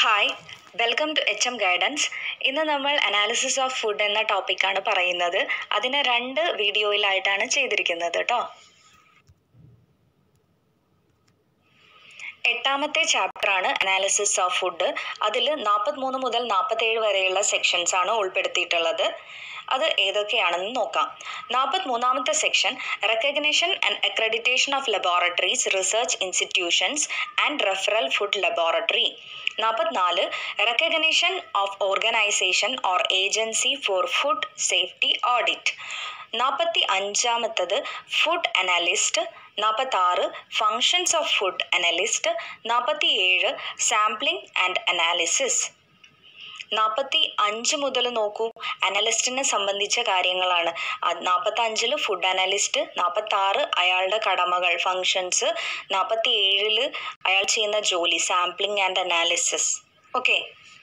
Hi welcome to H M guidance ഇന്ന് നമ്മൾ analysis of food എന്ന ടോപ്പിക്കാണ് പറയുന്നത് അതിനെ രണ്ട് വീഡിയോയിലായിട്ടാണ് ചെയ്തിരിക്കുന്നത് കേട്ടോ എട്ടാമത്തെ ചാപ്റ്ററാണ് അനാലിസിസ് ഓഫ് ഫുഡ് അതിൽ നാൽപ്പത്തിമൂന്ന് മുതൽ നാൽപ്പത്തേഴ് വരെയുള്ള സെക്ഷൻസ് ആണ് ഉൾപ്പെടുത്തിയിട്ടുള്ളത് അത് ഏതൊക്കെയാണെന്ന് നോക്കാം നാൽപ്പത്തിമൂന്നാമത്തെ section recognition and accreditation of laboratories research institutions and referral food laboratory നാൽപ്പത്തിനാല് recognition of organisation or agency for food safety audit നാൽപ്പത്തി അഞ്ചാമത്തത് ഫുഡ് അനലിസ്റ്റ് നാൽപ്പത്തി ആറ് ഫങ്ഷൻസ് ഓഫ് ഫുഡ് അനലിസ്റ്റ് നാൽപ്പത്തി ഏഴ് സാമ്പിളിംഗ് ആൻഡ് അനാലിസിസ് നാൽപ്പത്തി അഞ്ച് മുതൽ നോക്കൂ അനലിസ്റ്റിനെ സംബന്ധിച്ച കാര്യങ്ങളാണ് നാൽപ്പത്തി അഞ്ചില് ഫുഡ് അനലിസ്റ്റ് നാൽപ്പത്തി ആറ് അയാളുടെ കടമകൾ ഫങ്ഷൻസ് നാൽപ്പത്തി ഏഴില് അയാൾ ചെയ്യുന്ന ജോലി sampling and analysis okay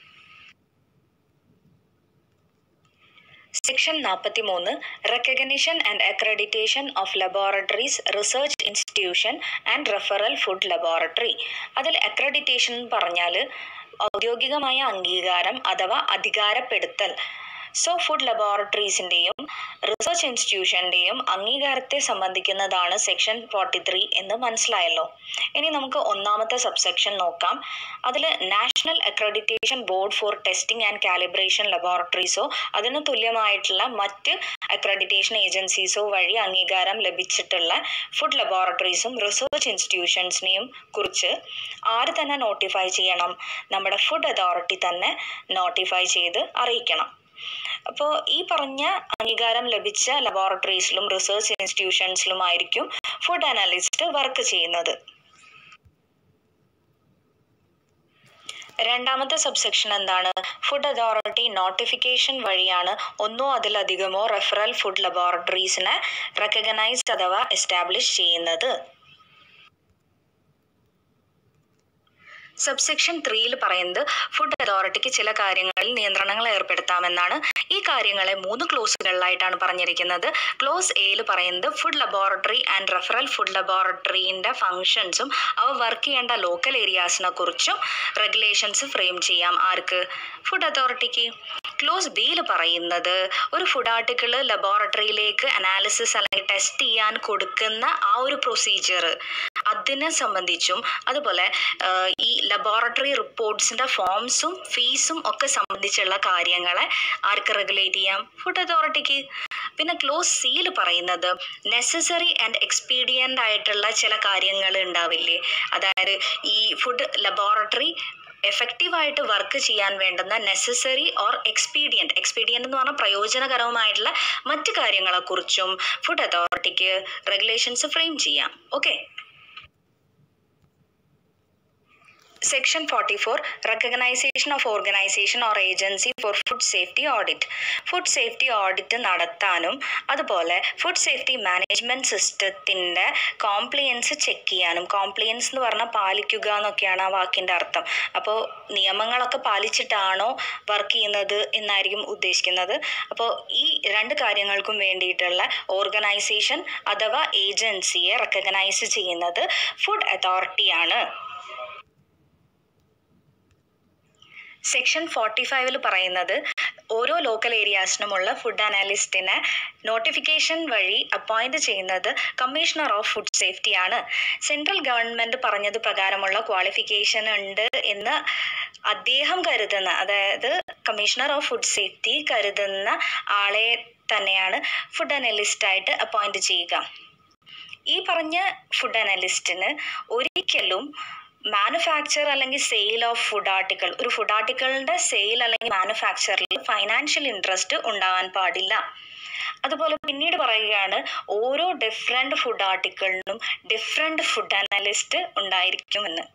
section നാൽപ്പത്തി മൂന്ന് recognition and accreditation of laboratories research institution and referral food laboratory അതിൽ അക്രഡിറ്റേഷൻ എന്ന് പറഞ്ഞാൽ ഔദ്യോഗികമായ അംഗീകാരം അഥവാ അധികാരപ്പെടുത്തൽ സോ ഫുഡ് ലബോറട്ടറീസിൻ്റെയും റിസർച്ച് ഇൻസ്റ്റിറ്റ്യൂഷൻ്റെയും അംഗീകാരത്തെ സംബന്ധിക്കുന്നതാണ് സെക്ഷൻ ഫോർട്ടി ത്രീ എന്ന് മനസ്സിലായല്ലോ ഇനി നമുക്ക് ഒന്നാമത്തെ സബ്സെക്ഷൻ നോക്കാം അതിൽ national accreditation board for testing and calibration ലബോറട്ടറീസോ അതിന് തുല്യമായിട്ടുള്ള മറ്റ് അക്രഡിറ്റേഷൻ ഏജൻസീസോ വഴി അംഗീകാരം ലഭിച്ചിട്ടുള്ള ഫുഡ് ലബോറട്ടറീസും റിസർച്ച് ഇൻസ്റ്റിറ്റ്യൂഷൻസിനെയും കുറിച്ച് ആര് തന്നെ നോട്ടിഫൈ ചെയ്യണം നമ്മുടെ ഫുഡ് അതോറിറ്റി തന്നെ നോട്ടിഫൈ ചെയ്ത് അറിയിക്കണം അപ്പോൾ ഈ പറഞ്ഞ അംഗീകാരം ലഭിച്ച ലബോറട്ടറീസിലും റിസർച്ച് ഇൻസ്റ്റിറ്റ്യൂഷൻസിലുമായിരിക്കും ഫുഡ് അനലിസ്റ്റ് വർക്ക് ചെയ്യുന്നത് രണ്ടാമത്തെ സബ്സെക്ഷൻ എന്താണ് ഫുഡ് അതോറിറ്റി നോട്ടിഫിക്കേഷൻ വഴിയാണ് ഒന്നോ അതിലധികമോ റെഫറൽ ഫുഡ് ലബോറട്ടറീസിനെ റെക്കഗ്നൈസ് അഥവാ എസ്റ്റാബ്ലിഷ് ചെയ്യുന്നത് സബ്സെക്ഷൻ ത്രീയിൽ പറയുന്നത് ഫുഡ് അതോറിറ്റിക്ക് ചില കാര്യങ്ങളിൽ നിയന്ത്രണങ്ങൾ ഏർപ്പെടുത്താമെന്നാണ് ഈ കാര്യങ്ങളെ മൂന്ന് ക്ലോസുകളിലായിട്ടാണ് പറഞ്ഞിരിക്കുന്നത് ക്ലോസ് എയിൽ പറയുന്നത് food laboratory and referral food ലബോറട്ടറിൻ്റെ ഫങ്ഷൻസും അവ വർക്ക് ചെയ്യേണ്ട ലോക്കൽ ഏരിയാസിനെ കുറിച്ചും റെഗുലേഷൻസ് ഫ്രെയിം ചെയ്യാം ആർക്ക് ഫുഡ് അതോറിറ്റിക്ക് ക്ലോസ് ബിയിൽ പറയുന്നത് ഒരു ഫുഡ് ആർട്ടിക്കിൾ ലബോറട്ടറിയിലേക്ക് അനാലിസിസ് അല്ലെങ്കിൽ ടെസ്റ്റ് ചെയ്യാൻ കൊടുക്കുന്ന ആ ഒരു പ്രൊസീജിയർ അതിനെ സംബന്ധിച്ചും അതുപോലെ ഈ ലബോറട്ടറി റിപ്പോർട്ട്സിൻ്റെ ഫോംസും ഫീസും ഒക്കെ സംബന്ധിച്ചുള്ള കാര്യങ്ങളെ ആർക്ക് റെഗുലേറ്റ് ചെയ്യാം ഫുഡ് അതോറിറ്റിക്ക് പിന്നെ ക്ലോസ് സിയിൽ പറയുന്നത് നെസസറി ആൻഡ് എക്സ്പീഡിയൻ്റ് ആയിട്ടുള്ള ചില കാര്യങ്ങൾ ഉണ്ടാവില്ലേ അതായത് ഈ ഫുഡ് ലബോറട്ടറി എഫക്റ്റീവായിട്ട് വർക്ക് ചെയ്യാൻ വേണ്ടുന്ന നെസസറി ഓർ എക്സ്പീഡിയൻറ്റ് എക്സ്പീഡിയൻ്റ് എന്ന് പറഞ്ഞാൽ പ്രയോജനകരമായിട്ടുള്ള മറ്റ് കാര്യങ്ങളെക്കുറിച്ചും ഫുഡ് അതോറിറ്റിക്ക് റെഗുലേഷൻസ് ഫ്രെയിം ചെയ്യാം okay section forty four recognisation of organisation or agency for food safety audit food safety audit നടത്താനും അതുപോലെ ഫുഡ് സേഫ്റ്റി മാനേജ്മെൻറ്റ് സിസ്റ്റത്തിൻ്റെ കോംപ്ലിയൻസ് ചെക്ക് ചെയ്യാനും കോംപ്ലിയൻസ് എന്ന് പറഞ്ഞാൽ പാലിക്കുക എന്നൊക്കെയാണ് ആ വാക്കിൻ്റെ അർത്ഥം അപ്പോൾ നിയമങ്ങളൊക്കെ പാലിച്ചിട്ടാണോ വർക്ക് ചെയ്യുന്നത് എന്നായിരിക്കും ഉദ്ദേശിക്കുന്നത് അപ്പോൾ ഈ രണ്ട് കാര്യങ്ങൾക്കും വേണ്ടിയിട്ടുള്ള ഓർഗനൈസേഷൻ അഥവാ ഏജൻസിയെ റെക്കഗ്നൈസ് ചെയ്യുന്നത് ഫുഡ് അതോറിറ്റിയാണ് സെക്ഷൻ ഫോർട്ടി ഫൈവിൽ പറയുന്നത് ഓരോ ലോക്കൽ ഏരിയാസിനുമുള്ള ഫുഡ് അനാലിസ്റ്റിനെ നോട്ടിഫിക്കേഷൻ വഴി അപ്പോയിന്റ് ചെയ്യുന്നത് കമ്മീഷണർ ഓഫ് ഫുഡ് സേഫ്റ്റി ആണ് സെൻട്രൽ ഗവൺമെൻറ് പറഞ്ഞത് പ്രകാരമുള്ള ക്വാളിഫിക്കേഷൻ ഉണ്ട് എന്ന് അദ്ദേഹം കരുതുന്ന അതായത് കമ്മീഷണർ ഓഫ് ഫുഡ് സേഫ്റ്റി കരുതുന്ന ആളെ തന്നെയാണ് ഫുഡ് അനലിസ്റ്റായിട്ട് അപ്പോയിന്റ് ചെയ്യുക ഈ പറഞ്ഞ ഫുഡ് അനലിസ്റ്റിന് ഒരിക്കലും മാനുഫാക്ചർ അല്ലെങ്കിൽ സെയിൽ ഓഫ് ഫുഡ് ആർട്ടിക്കിൾ ഒരു ഫുഡ് ആർട്ടിക്കിളിൻ്റെ സെയിൽ അല്ലെങ്കിൽ മാനുഫാക്ചറിൽ ഫൈനാൻഷ്യൽ ഇൻട്രസ്റ്റ് ഉണ്ടാവാൻ പാടില്ല അതുപോലെ പിന്നീട് പറയുകയാണ് ഓരോ ഡിഫറെൻറ്റ് ഫുഡ് ആർട്ടിക്കിളിനും ഡിഫറെൻറ്റ് ഫുഡ് അനലിസ്റ്റ് ഉണ്ടായിരിക്കുമെന്ന്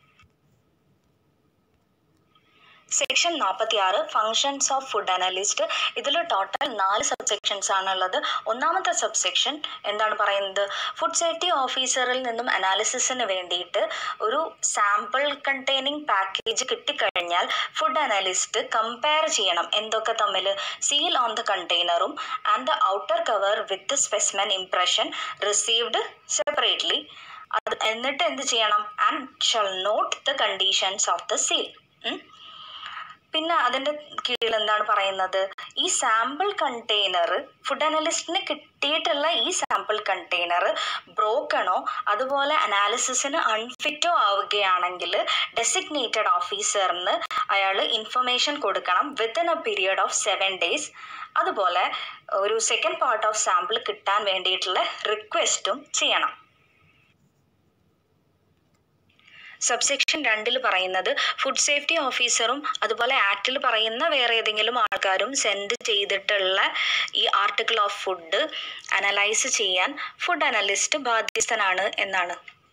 സെക്ഷൻ നാൽപ്പത്തി ആറ് ഫങ്ഷൻസ് ഓഫ് ഫുഡ് അനലിസ്റ്റ് ഇതിൽ ടോട്ടൽ നാല് സബ്സെക്ഷൻസ് ആണുള്ളത് ഒന്നാമത്തെ സബ്സെക്ഷൻ എന്താണ് പറയുന്നത് ഫുഡ് സേഫ്റ്റി ഓഫീസറിൽ നിന്നും അനാലിസിസിന് വേണ്ടിയിട്ട് ഒരു സാമ്പിൾ കണ്ടെയ്നിങ് പാക്കേജ് കിട്ടിക്കഴിഞ്ഞാൽ ഫുഡ് അനലിസ്റ്റ് കമ്പയർ ചെയ്യണം എന്തൊക്കെ തമ്മിൽ സീൽ ഓൺ ദ കണ്ടെയ്നറും and the outer cover with specimen impression received separately അത് എന്നിട്ട് എന്ത് ചെയ്യണം and shall note the conditions of the seal ഉം. പിന്നെ അതിൻ്റെ കീഴിൽ എന്താണ് പറയുന്നത് ഈ സാമ്പിൾ കണ്ടെയ്നർ ഫുഡ് അനലിസ്റ്റിന് കിട്ടിയിട്ടുള്ള ഈ സാമ്പിൾ കണ്ടെയ്നർ ബ്രോക്കണോ അതുപോലെ അനാലിസിസിന് അൺഫിറ്റോ ആവുകയാണെങ്കിൽ ഡെസിഗ്നേറ്റഡ് ഓഫീസറിന് അയാൾ ഇൻഫർമേഷൻ കൊടുക്കണം within a period of seven days അതുപോലെ ഒരു സെക്കൻഡ് പാർട്ട് ഓഫ് സാമ്പിൾ കിട്ടാൻ വേണ്ടിയിട്ടുള്ള റിക്വസ്റ്റും ചെയ്യണം സബ്സെക്ഷൻ രണ്ടിൽ പറയുന്നത് ഫുഡ് സേഫ്റ്റി ഓഫീസറും അതുപോലെ ആക്ടിൽ പറയുന്ന വേറെ ഏതെങ്കിലും ആൾക്കാരും സെൻഡ് ചെയ്തിട്ടുള്ള ഈ ആർട്ടിക്കിൾ ഓഫ് ഫുഡ് അനലൈസ് ചെയ്യാൻ ഫുഡ് അനലിസ്റ്റ് ബാധ്യസ്ഥനാണ് എന്നാണ്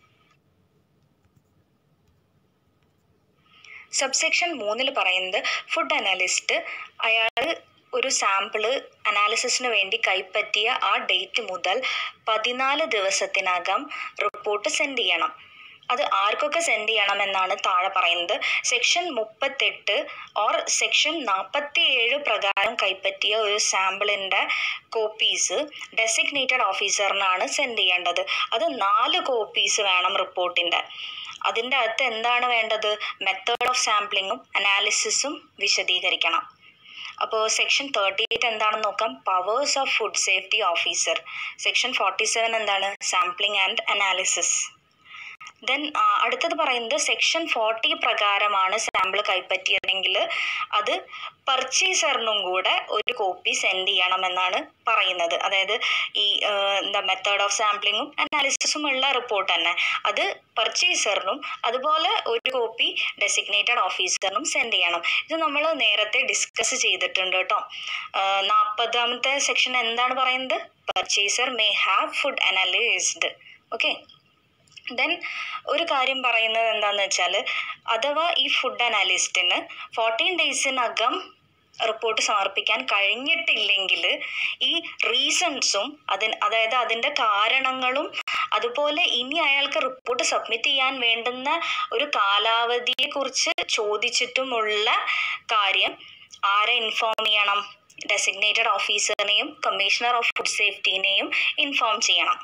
സബ്സെക്ഷൻ മൂന്നിൽ പറയുന്നത് ഫുഡ് അനലിസ്റ്റ് അയാൾ ഒരു സാമ്പിള് അനാലിസിസിന് വേണ്ടി കൈപ്പറ്റിയ ആ ഡേറ്റ് മുതൽ പതിനാല് ദിവസത്തിനകം റിപ്പോർട്ട് സെൻഡ് ചെയ്യണം അത് ആർക്കൊക്കെ സെൻഡ് ചെയ്യണമെന്നാണ് താഴെ പറയുന്നത് സെക്ഷൻ മുപ്പത്തെട്ട് ഓർ സെക്ഷൻ നാൽപ്പത്തി ഏഴ് പ്രകാരം കൈപ്പറ്റിയ ഒരു സാമ്പിളിൻ്റെ കോപ്പീസ് ഡെസിഗ്നേറ്റഡ് ഓഫീസറിനാണ് സെൻഡ് ചെയ്യേണ്ടത് അത് നാല് കോപ്പീസ് വേണം റിപ്പോർട്ടിൻ്റെ അതിൻ്റെ അകത്ത് എന്താണ് വേണ്ടത് മെത്തേഡ് ഓഫ് സാമ്പിളിങ്ങും അനാലിസിസും വിശദീകരിക്കണം അപ്പോൾ സെക്ഷൻ തേർട്ടി എയ്റ്റ് എന്താണെന്ന് നോക്കാം powers of food safety officer section forty seven എന്താണ് സാമ്പിളിംഗ് ആൻഡ് അനാലിസിസ് ദെൻ അടുത്തത് പറയുന്നത് സെക്ഷൻ ഫോർട്ടി പ്രകാരമാണ് സാമ്പിൾ കൈപ്പറ്റിയതെങ്കിൽ അത് പർച്ചേസറിനും കൂടെ ഒരു കോപ്പി സെൻഡ് ചെയ്യണമെന്നാണ് പറയുന്നത് അതായത് ഈ എന്താ മെത്തേഡ് ഓഫ് സാമ്പിളിങ്ങും അനാലിസിസും ഉള്ള റിപ്പോർട്ട് തന്നെ അത് പർച്ചേസറിനും അതുപോലെ ഒരു കോപ്പി ഡെസിഗ്നേറ്റഡ് ഓഫീസറിനും സെൻഡ് ചെയ്യണം ഇത് നമ്മൾ നേരത്തെ ഡിസ്കസ് ചെയ്തിട്ടുണ്ട് കേട്ടോ നാൽപ്പതാമത്തെ സെക്ഷൻ എന്താണ് പറയുന്നത് purchaser may have food analysed okay then ഒരു കാര്യം പറയുന്നത് എന്താണെന്ന് വെച്ചാൽ അഥവാ ഈ ഫുഡ് അനാലിസ്റ്റിന് ഫോർട്ടീൻ ഡേയ്സിനകം റിപ്പോർട്ട് സമർപ്പിക്കാൻ കഴിഞ്ഞിട്ടില്ലെങ്കിൽ ഈ റീസൺസും അതിന് അതായത് അതിൻ്റെ കാരണങ്ങളും അതുപോലെ ഇനി അയാൾക്ക് റിപ്പോർട്ട് സബ്മിറ്റ് ചെയ്യാൻ വേണ്ടുന്ന ഒരു കാലാവധിയെക്കുറിച്ച് ചോദിച്ചിട്ടുമുള്ള കാര്യം ആരെ ഇൻഫോം ചെയ്യണം ഡെസിഗ്നേറ്റഡ് ഓഫീസറിനെയും കമ്മീഷണർ ഓഫ് ഫുഡ് സേഫ്റ്റിനെയും ഇൻഫോം ചെയ്യണം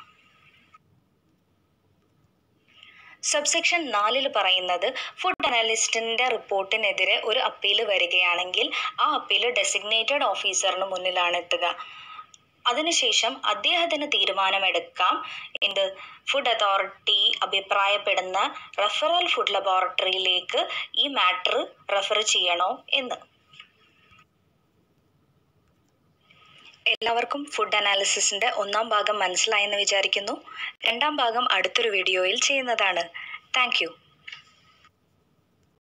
സബ്സെക്ഷൻ നാലിൽ പറയുന്നത് ഫുഡ് അനലിസ്റ്റിൻ്റെ റിപ്പോർട്ടിനെതിരെ ഒരു അപ്പീൽ വരികയാണെങ്കിൽ ആ അപ്പീൽ ഡെസിഗ്നേറ്റഡ് ഓഫീസറിന് മുന്നിലാണ് എത്തുക അതിനുശേഷം അദ്ദേഹത്തിന് തീരുമാനമെടുക്കാം എന്ത് ഫുഡ് അതോറിറ്റി അഭിപ്രായപ്പെടുന്ന റെഫറൽ ഫുഡ് ലബോറട്ടറിയിലേക്ക് ഈ മാറ്റർ റെഫർ ചെയ്യണോ എന്ന് എല്ലാവർക്കും ഫുഡ് അനാലിസിസിൻ്റെ ഒന്നാം ഭാഗം മനസ്സിലായെന്ന് വിചാരിക്കുന്നു രണ്ടാം ഭാഗം അടുത്തൊരു വീഡിയോയിൽ ചെയ്യുന്നതാണ് താങ്ക്